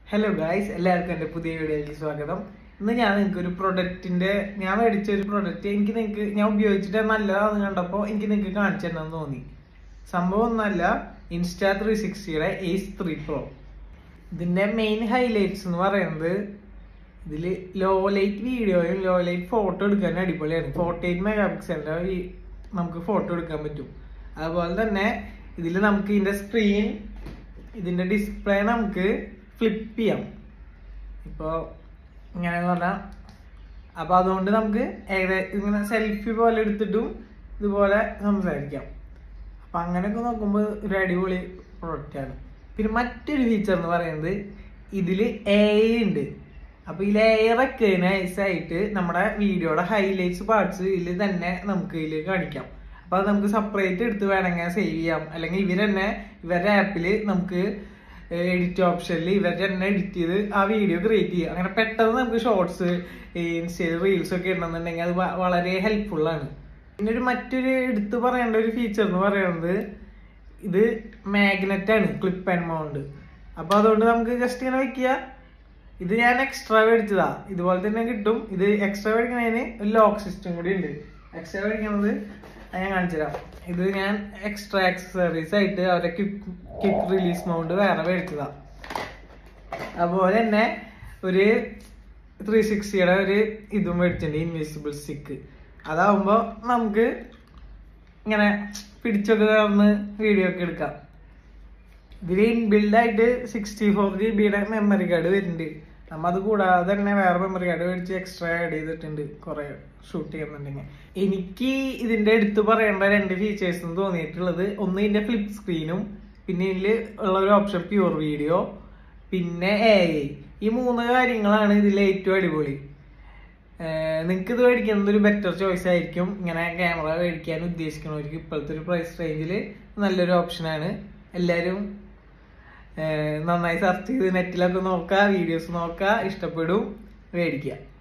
hello guys എല്ലാവർക്കും എൻ്റെ പുതിയ വീഡിയോയിലേക്ക് സ്വാഗതം ഇന്ന് ഞാൻ നിങ്ങൾക്ക് ഒരു പ്രൊഡക്റ്റിന്റെ ഞാൻ മേടിച്ച ഒരു പ്രൊഡക്റ്റ് എനിക്ക് നിങ്ങൾക്ക് ഞാൻ ഉപയോഗിച്ചിട്ട് നല്ലതാണെന്ന് കണ്ടപ്പോൾ എനിക്ക് നിങ്ങൾക്ക് കാണിച്ചു തരണമെന്ന് തോന്നി സംഭവം ഒന്നല്ല ഇൻസ്റ്റാ ത്രീ സിക്സ്റ്റിയുടെ എയ്സ് ത്രീ പ്രോ ഇതിന്റെ മെയിൻ ഹൈലൈറ്റ്സ് എന്ന് പറയുന്നത് ഇതിൽ ലോ ലൈറ്റ് വീഡിയോയും ലോ ലൈറ്റ് ഫോട്ടോ എടുക്കാൻ അടിപൊളിയാണ് ഫോർട്ടി എയ്റ്റ് മെഗാ പിക്സലിന്റെ നമുക്ക് ഫോട്ടോ എടുക്കാൻ പറ്റും അതുപോലെ തന്നെ ഇതിൽ നമുക്ക് ഇതിന്റെ സ്ക്രീൻ ഇതിന്റെ ഡിസ്പ്ലേ നമുക്ക് ഫ്ലിപ്പ് ചെയ്യാം ഇപ്പോൾ ഇങ്ങനെയെന്ന് പറഞ്ഞാൽ അപ്പോൾ അതുകൊണ്ട് നമുക്ക് ഏകദേശം ഇങ്ങനെ സെൽഫി പോലെ എടുത്തിട്ടും ഇതുപോലെ സംസാരിക്കാം അപ്പം അങ്ങനെയൊക്കെ നോക്കുമ്പോൾ ഒരു അടിപൊളി പ്രൊഡക്റ്റാണ് പിന്നെ മറ്റൊരു ഫീച്ചർ എന്ന് പറയുന്നത് ഇതിൽ എ ഉണ്ട് അപ്പൊ ഈ ലെയറൊക്കെ നൈസായിട്ട് നമ്മുടെ വീഡിയോയുടെ ഹൈലൈറ്റ്സ് പാർട്സ് ഇതിൽ തന്നെ നമുക്ക് ഇതിൽ കാണിക്കാം അപ്പൊ അത് നമുക്ക് സെപ്പറേറ്റ് എടുത്ത് വേണമെങ്കിൽ സേവ് ചെയ്യാം അല്ലെങ്കിൽ ഇവർ തന്നെ ഇവരുടെ ആപ്പിൽ നമുക്ക് എഡിറ്റ് ഓപ്ഷനിൽ ഇവർ തന്നെ എഡിറ്റ് ചെയ്ത് ആ വീഡിയോ ക്രിയേറ്റ് ചെയ്യുക അങ്ങനെ പെട്ടെന്ന് നമുക്ക് ഷോർട്സ് ഇൻസ്റ്റയിൽ റീൽസ് ഒക്കെ ഇടണമെന്നുണ്ടെങ്കിൽ അത് വ- വളരെ ഹെൽപ്ഫുൾ ആണ് പിന്നെ ഒരു മറ്റൊരു എടുത്തു പറയേണ്ട ഒരു ഫീച്ചർ എന്ന് പറയുന്നത് ഇത് മാഗ്നറ്റ് ആണ് ക്ലിപ്പ് ആൻഡ് മൗണ്ട് അപ്പൊ അതുകൊണ്ട് നമുക്ക് ജസ്റ്റ് ഇങ്ങനെ വെക്കുക ഇത് ഞാൻ എക്സ്ട്രാ മേടിച്ചതാ ഇതുപോലെ തന്നെ കിട്ടും ഇത് എക്സ്ട്രാ മേടിക്കുന്നതിന് ഒരു ലോക്ക് സിസ്റ്റം കൂടി ഉണ്ട് എക്സ്ട്രാ മേടിക്കുന്നത് അത് ഞാൻ കാണിച്ചു തരാം ഇത് ഞാൻ എക്സ്ട്രാ ആക്സസറീസ് ആയിട്ട് അവരെ ക്വിക്ക് ക്വിക്ക് റിലീസ് മൗണ്ട് വേറെ മേടിച്ചതാ അതുപോലെ തന്നെ ഒരു ത്രീ സിക്സ്റ്റിയുടെ ഒരു ഇതും മേടിച്ചിട്ടുണ്ട് ഇൻവിസിബിൾ സ്റ്റിക്ക് അതാവുമ്പോ നമുക്ക് ഇങ്ങനെ പിടിച്ചൊക്കെ കയർന്ന് വീഡിയോ ഒക്കെ എടുക്കാം ഇതിൽ ഇൻബിൽഡ് ആയിട്ട് സിക്സ്റ്റി ഫോർ ജി ബിയുടെ മെമ്മറി കാർഡ് വരുന്നുണ്ട് നമ്മ അത് കൂടാതെ തന്നെ വേറെ മെമ്മറി കാർഡ് മേടിച്ച് എക്സ്ട്രാ ആഡ് ചെയ്തിട്ടുണ്ട് കുറെ ഷൂട്ട് ചെയ്യുന്നുണ്ടെങ്കിൽ എനിക്ക് ഇതിന്റെ എടുത്ത് പറയേണ്ട രണ്ട് ഫീച്ചേഴ്സ് എന്ന് തോന്നിയിട്ടുള്ളത് ഒന്ന് ഇതിന്റെ ഫ്ലിപ്പ് സ്ക്രീനും പിന്നെ ഇതിൽ ഉള്ള ഒരു ഓപ്ഷൻ പ്യൂർ വീഡിയോ പിന്നെ എ ഈ മൂന്ന് കാര്യങ്ങളാണ് ഇതിൽ ഏറ്റവും അടിപൊളി നിങ്ങൾക്ക് ഇത് മേടിക്കുന്നത് ഒരു ബെറ്റർ ചോയ്സ് ആയിരിക്കും ഇങ്ങനെ ക്യാമറ മേടിക്കാൻ ഉദ്ദേശിക്കുന്നവർക്ക് ഇപ്പോഴത്തെ ഒരു പ്രൈസ് റേഞ്ചിൽ നല്ലൊരു ഓപ്ഷനാണ് എല്ലാവരും ഏഹ് നന്നായി സെർച്ച് ചെയ്ത് നെറ്റിലൊക്കെ നോക്കുക വീഡിയോസ് നോക്കുക ഇഷ്ടപ്പെടും മേടിക്കുക